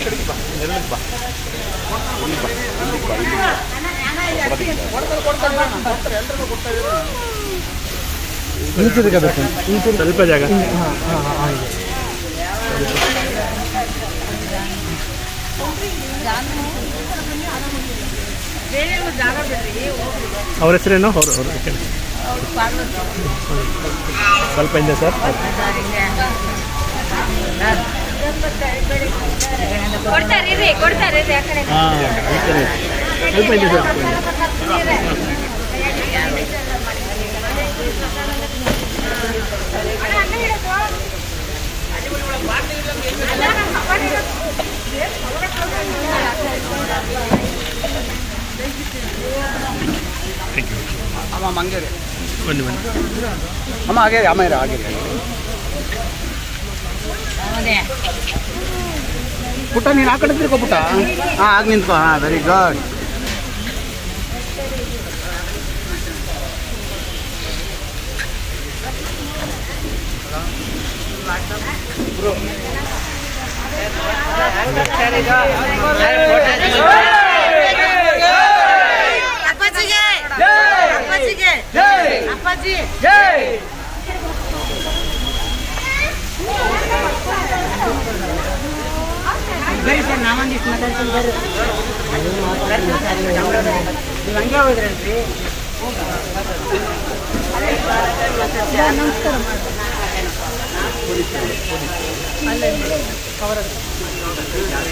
ಕಡೆಗೆ ಬಾ ನೆರಳಿಗೆ ಬಾ ಇಲ್ಲಿ ಬಾ ಇಲ್ಲಿಗೆ ಬಾ ಇಲ್ಲಿಗೆ ಬಾ ಕೊಡ್ತಾರೆ ಕೊಡ್ತಾರೆ ಕೊಡ್ತಾರೆ ಎಲ್ರಿಗೂ ಕೊಡ್ತಾ ಇದ್ದಾರೆ ಹಿಂತಿರುಗಬೇಕು ಹಿಂತಿರುಗ ಸ್ವಲ್ಪ ಜಾಗ ಹಾಂ ಹಾಂ ಹಾಂ ಹಾಗೆ ಅವ್ರ ಹೆಸರೇನು ಅವರು ಅವರು ಈ ಕಡೆ. ಸ್ವಲ್ಪ ಹಿಂದೆ ಸರ್ ಕೊಡ್ತಾರೆ ರೀ ಕೊಡ್ತಾರೆ ರೀ ಆ ಕಡೆ ಹಾಂ ಸ್ವಲ್ಪ ಹಿಂದೆ ಸರ್ ಅಮ್ಮ ಮಂಗೇರಿ ಬನ್ನಿ ಬನ್ನಿ ಅಮ್ಮ ಹಾಗೆ ಅಮ್ಮ ಇರ ಹಾಗೆ ಪುಟ್ಟ ನೀನು ಆ ಕಡೆ ತಿರ್ಕೋ ಪುಟ್ಟ ಹಾಂ ಆಗ ನಿಂತ್ಕೋ ಹಾಂ ವೆರಿ ಗುಡ್ ಅಪ್ಪಾಜಿಗೆ ಅಪ್ಪಾಜಿಗೆ ಅಪ್ಪಾಜಿ ನಮಸ್ಕಾರ